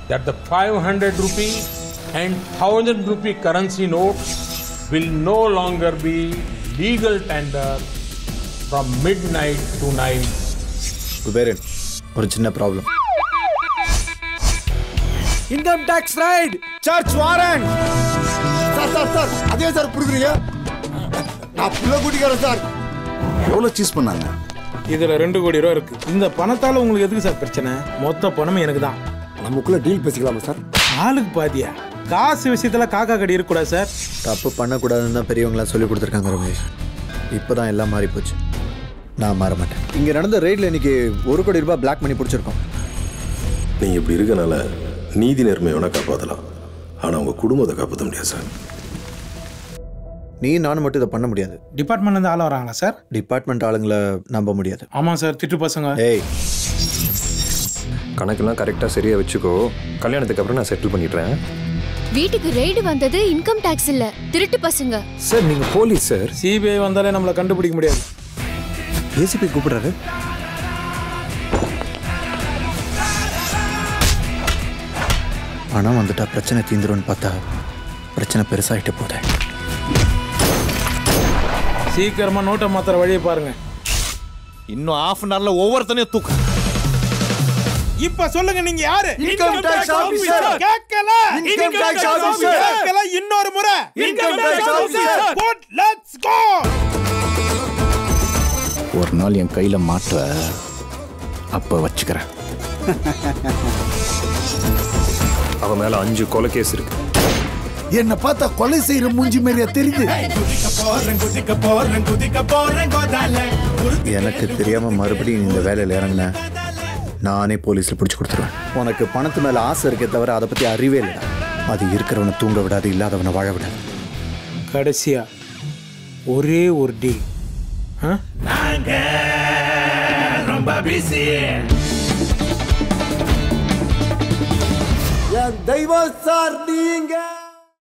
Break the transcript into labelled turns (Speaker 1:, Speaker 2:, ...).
Speaker 1: that the 500 rupee and 1000 rupee currency notes will no longer be legal tender from midnight to night.
Speaker 2: Kuberan ஒரு சின்ன problem
Speaker 3: income tax raid search வாரன்
Speaker 4: sir sir sir அதே sir கொடுக்குறீங்க நான் புள்ள கூட்டிக்கிறேன் sir
Speaker 5: எவ்வளோ cheese பண்ணாங்க
Speaker 3: இதுல ரெண்டு கோடி ரூபா இருக்கு இந்த பணத்தால உங்களுக்கு எதுக்கு சார் பிரச்சனை மொத்த பணமும் எனக்கு தான்
Speaker 4: நமக்குள்ள டீல் பேசிக்கலாமா சார்
Speaker 3: ஆளுக்கு பாதியா காசு விஷயத்துல காக்கா கடி இருக்கக்கூடாது சார்
Speaker 2: தப்பு பண்ணக்கூடாதுன்னு தான் பெரியவங்களாம் சொல்லி கொடுத்துருக்காங்க ரமேஷ் இப்போ தான் எல்லாம் மாறி போச்சு நான் மாற மாட்டேன் இங்கே நடந்த ரெய்டில் இன்னைக்கு ஒரு கோடி ரூபாய் பிளாக் மணி பிடிச்சிருக்கோம்
Speaker 6: நீங்கள் இப்படி இருக்கனால நீதி நேர்மை வேணால் காப்பாற்றலாம் ஆனால் உங்கள் குடும்பத்தை காப்பாற்ற முடியாது சார்
Speaker 2: நீ நானும் மட்டும் இதை பண்ண முடியாது
Speaker 3: டிபார்ட்மெண்ட்ல இருந்து ஆள் வராங்களா சார்
Speaker 2: டிபார்ட்மெண்ட் ஆளுங்களை நம்ப முடியாது
Speaker 3: ஆமா சார் திட்டு பசங்க
Speaker 2: ஏய்
Speaker 7: கணக்கெல்லாம் கரெக்டாக சரியாக வச்சுக்கோ கல்யாணத்துக்கு அப்புறம் நான் செட்டில் பண்ணிடுறேன்
Speaker 8: வீட்டுக்கு ரெய்டு வந்தது இன்கம் டாக்ஸ் இல்ல திருட்டு பசங்க
Speaker 7: சார் நீங்கள் போலீஸ் சார்
Speaker 3: சிபிஐ வந்தாலே நம்மளை கண்டுபிடிக்க முடியாது
Speaker 2: ஏசிபி கூப்பிடுறாரு பணம் வந்துட்டா பிரச்சனை தீந்துரும்னு பார்த்தா பிரச்சனை பெருசாகிட்டு போதே
Speaker 3: சீக்கிரமா நோட்டை மாத்திர வழியை பாருங்க
Speaker 5: இன்னும் ஆஃப் அன் ஹவர்ல ஒவ்வொருத்தனையும் தூக்கு
Speaker 3: இப்ப சொல்லுங்க நீங்க யாரு
Speaker 4: Income tax officer.
Speaker 3: கேட்கல
Speaker 4: Income tax officer.
Speaker 3: கேட்கல இன்னொரு முறை
Speaker 4: Income tax officer.
Speaker 3: Good let's go
Speaker 5: ஒரு நாள் என் கையில மாட்ட அப்ப வச்சுக்கிறேன்
Speaker 7: அவன் மேலே அஞ்சு கொலை கேஸ் இருக்கு
Speaker 4: என்ன பார்த்தா கொலை செய்யற மூஞ்சி மாதிரியா தெரியுது
Speaker 2: எனக்கு தெரியாம மறுபடியும் இந்த வேலையில் இறங்கின நானே போலீஸில் பிடிச்சி கொடுத்துருவேன் உனக்கு பணத்து மேலே ஆசை இருக்கே தவிர அதை பற்றி அறிவே இல்லை அது இருக்கிறவனை தூங்க விடாது இல்லாதவனை வாழ விடாது
Speaker 3: கடைசியா ஒரே ஒரு டீல்
Speaker 4: என் தெய்வம் சார் நீங்க